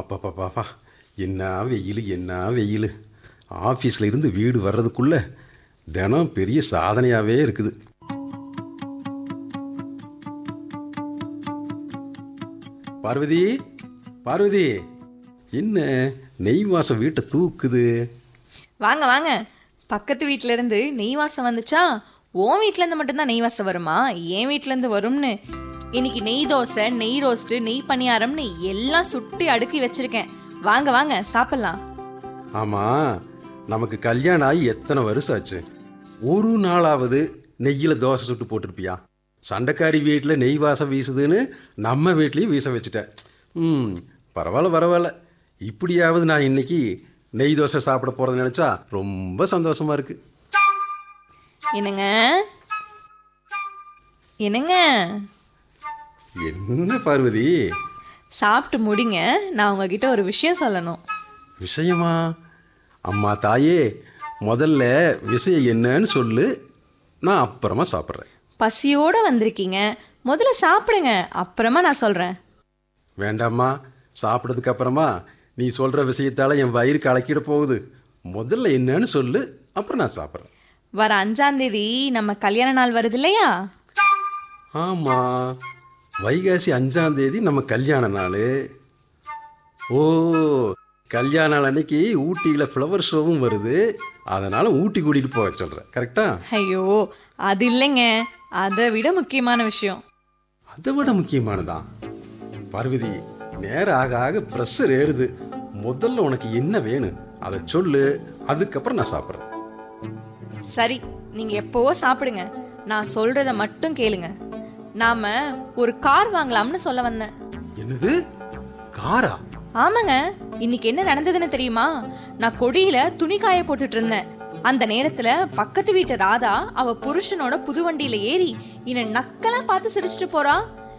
அப்பா என்ன வெயில் என்ன வெயில் ஆஃபீஸில் இருந்து வீடு வர்றதுக்குள்ள தினம் பெரிய சாதனையாகவே இருக்குது பார்வதி பார்வதி என்ன நெய் வாசம் வீட்டை தூக்குது வாங்க வாங்க பக்கத்து வீட்ல இருந்து நெய் வாசம் வந்துச்சா உன் வீட்ல இருந்து மட்டும்தான் நெய் வாசம் வருமா என் வீட்ல இருந்து வரும்னு இன்னைக்கு நெய் தோசை நெய் ரோஸ்ட் நெய் பணியாரம்னு எல்லாம் சுட்டி அடுக்கி வச்சிருக்கேன் வாங்க வாங்க சாப்பிடலாம் ஆமாம் நமக்கு கல்யாணம் ஆகி எத்தனை வருஷம் ஆச்சு ஒரு நாளாவது நெய்யில் தோசை சுட்டு போட்டிருப்பியா சண்டைக்காரி வீட்டில் நெய் வாசம் வீசுதுன்னு நம்ம வீட்லேயும் வீச வச்சுட்டேன் ம் பரவாயில்ல பரவாயில்ல இப்படியாவது நான் இன்னைக்கு நெய் தோசை சாப்பிட போகிறத நினச்சா ரொம்ப சந்தோஷமா இருக்கு என்னங்க என்னங்க என்ன பார்வதி சாப்பிட்டு முடிங்க நான் உங்ககிட்ட ஒரு விஷயம் சொல்லணும் விஷயமா அம்மா தாயே முதல்ல விஷயம் என்னன்னு சொல்லு நான் அப்புறமா சாப்பிட்றேன் பசியோட வந்திருக்கீங்க முதல்ல சாப்பிடுங்க அப்புறமா நான் சொல்றேன் வேண்டாம்மா சாப்பிட்டதுக்கு அப்புறமா நீ சொல்கிற விஷயத்தால் என் வயிறு கலக்கிட போகுது முதல்ல என்னன்னு சொல்லு அப்புறம் நான் சாப்பிட்றேன் வர அஞ்சாம் தேதி நம்ம கல்யாண நாள் வருது இல்லையா ஆமாம் வைகாசி அஞ்சாம் தேதி நம்ம கல்யாண நாள் ஓ கல்யாண நாள் அன்னைக்கு ஊட்டியில் ஃப்ளவர் ஷோவும் வருது அதனால் ஊட்டி கூட்டிகிட்டு போக சொல்கிறேன் கரெக்டா ஐயோ அது இல்லைங்க அதை விட முக்கியமான விஷயம் அதை விட முக்கியமானதான் பார்வதி நேரம் ஆக ஆக ப்ரெஷர் ஏறுது முதல்ல உனக்கு என்ன வேணும் அதை சொல்லு அதுக்கப்புறம் நான் சாப்பிட்றேன் சரி நீங்க எப்பவோ சாப்பிடுங்க நான் சொல்றத மட்டும் கேளுங்க நாம ஒரு கார் வாங்கலாம்னு சொல்ல வந்தேன் என்னது காரா ஆமாங்க இன்னைக்கு என்ன நடந்ததுன்னு தெரியுமா நான் கொடியில துணி காய போட்டுட்டு இருந்தேன் அந்த நேரத்துல பக்கத்து வீட்டு ராதா அவ புருஷனோட புது வண்டியில ஏறி என்ன நக்கலா பார்த்து சிரிச்சிட்டு போறா